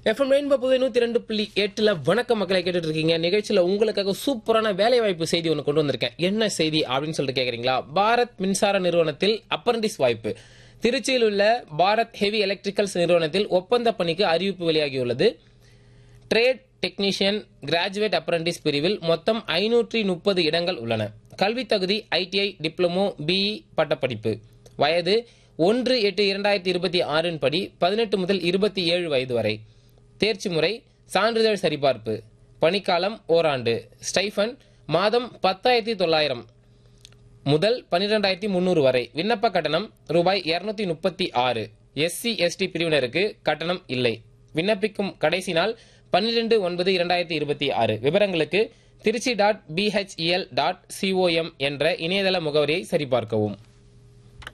FM rainbow புது நூத்தி ரெண்டு புள்ளி எட்டுல வணக்கம் மக்களை கேட்டுட்டு இருக்கீங்க நிகழ்ச்சியில உங்களுக்காக சூப்பரான வேலை வாய்ப்பு செய்தி ஒன்று கொண்டு வந்திருக்கேன் என்ன செய்தி அப்படின்னு சொல்லிட்டு கேக்குறீங்களா பாரத் மின்சார நிறுவனத்தில் அப்ரண்டிஸ் வாய்ப்பு திருச்சியில் உள்ள பாரத் ஹெவி எலக்ட்ரிக்கல்ஸ் நிறுவனத்தில் ஒப்பந்த பணிக்கு அறிவிப்பு வெளியாகியுள்ளது ட்ரேட் டெக்னீஷியன் கிராஜுவேட் அப்ரண்டிஸ் பிரிவில் மொத்தம் ஐநூற்றி முப்பது இடங்கள் உள்ளன கல்வித் தகுதி ஐடிஐ டிப்ளமோ பிஇ பட்டப்படிப்பு வயது ஒன்று எட்டு இரண்டாயிரத்தி இருபத்தி ஆறின் படி பதினெட்டு முதல் இருபத்தி ஏழு வயது வரை தேர்ச்சி முறை சான்றிதழ் சரிபார்ப்பு பணிக்காலம் ஓராண்டு ஸ்டைஃபன் மாதம் பத்தாயிரத்தி தொள்ளாயிரம் முதல் பன்னிரெண்டாயிரத்தி முந்நூறு வரை விண்ணப்ப கட்டணம் ரூபாய் இருநூத்தி முப்பத்தி ஆறு எஸ்சி எஸ்டி பிரிவினருக்கு கட்டணம் இல்லை விண்ணப்பிக்கும் கடைசி நாள் பன்னிரெண்டு ஒன்பது இரண்டாயிரத்தி இருபத்தி ஆறு விவரங்களுக்கு Trichy dot B H E L dot C O M என்ற இணையதள முகவரியை சரிபார்க்கவும்